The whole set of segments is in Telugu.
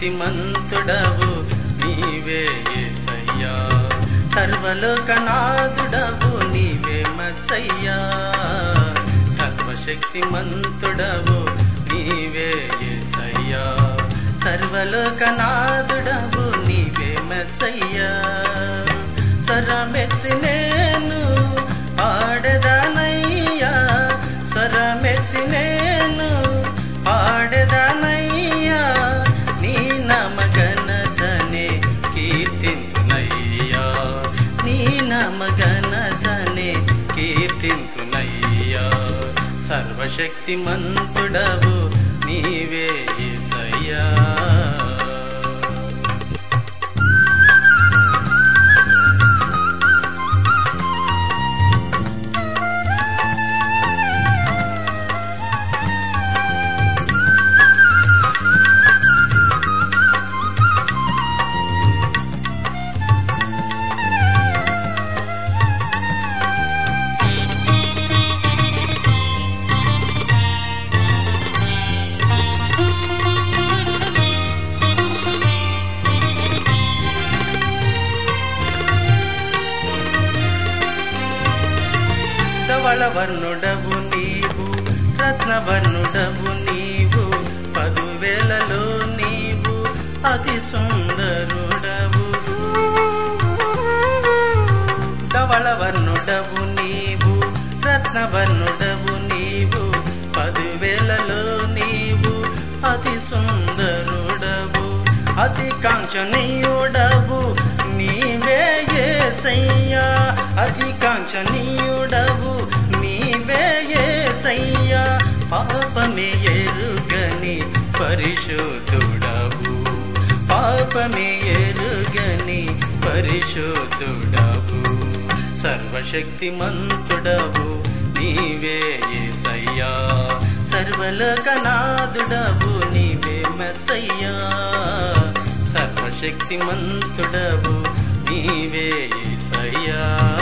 సర్వశక్తిమంతుడవు నీవే యేసయ్యా సర్వలోకనాథుడవు నీవే మసయ్యా సర్వశక్తిమంతుడవు నీవే యేసయ్యా సర్వలోకనాథుడవు నీవే మసయ్యా స్వరమెత్తి నేను పాడదానయ్యా స్వరమెత్తి నేను పాడదానయ్యా నీ నమగనతనే కీర్తింతునయ్యా నీ నమగనతనే కీర్తింతునయ్యా సర్వశక్తిమంతుడవు నీవే యేసయ్యా ధవళవర్ణుడవు నీవు రత్నవర్ణుడవు నీవు పదువేలలో నీవు అతి సుందరుడవు ధవళవర్ణుడవు నీవు రత్నవర్ణుడవు నీవు పదువేలలో నీవు అతి సుందరుడవు అతి కాంక్షణీయుడవు నీవే యేసయ్యా అతి కాంక్షణీయుడవు నీవే యేసయ్యా పాపమే ఎరుగని పరిశుద్ధుడవు పాపమే ఎరుగని పరిశుద్ధుడవు సర్వశక్తిమంతుడవు నీవే యేసయ్యా సర్వలోకనాథుడవు నీవే మెస్సయ్యా సర్వశక్తిమంతుడవు నీవే యేసయ్యా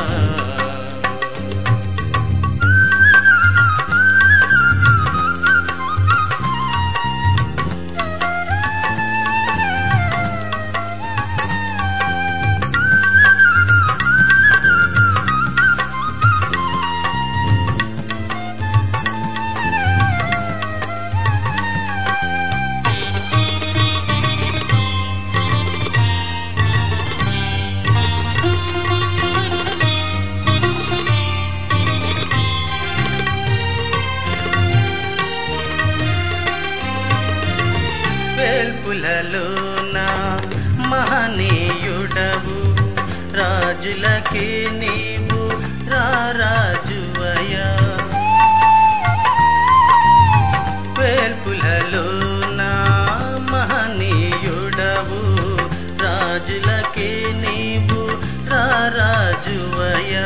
వేల్పులలోన మహనీయుడవు రాజులకి నీవు రారాజువయా వేల్పులలోన మహనీయుడవు రాజులకి నీవు రారాజువయా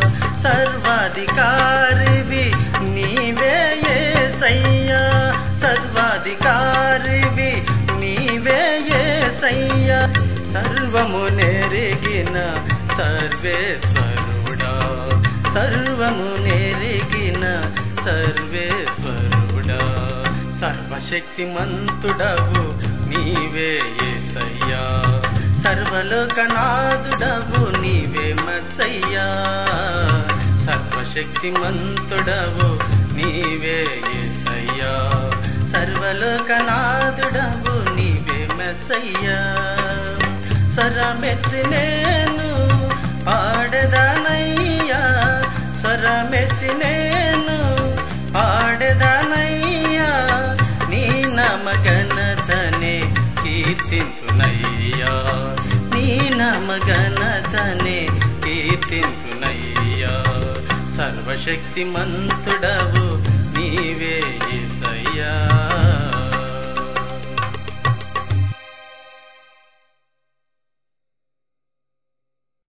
సర్వాధికారివి నీవే యేసయ్యా సర్వాధికారివి నీవే యేసయ్యా సర్వము నెరిగిన సర్వేశ్వరుడా సర్వము నెరిగిన సర్వేశ్వరుడా సర్వశక్తిమంతుడవు నీవే యేసయ్యా సర్వలోకనాథుడవు నీవే మసయ్యా సర్వశక్తిమంతుడవు నీవే యేసయ్యా సర్వలోకనాథుడవు నీవే మసయ్యా స్వరమెత్తి నేను పాడదానయ్యా స్వరమెత్తి నేను పాడదానయ్యా నీ నమగనతనే కీర్తించునయ్యా నీ నమగనతనే కీర్తించునయ్యా సర్వశక్తిమంతుడవు నీవే యేసయ్యా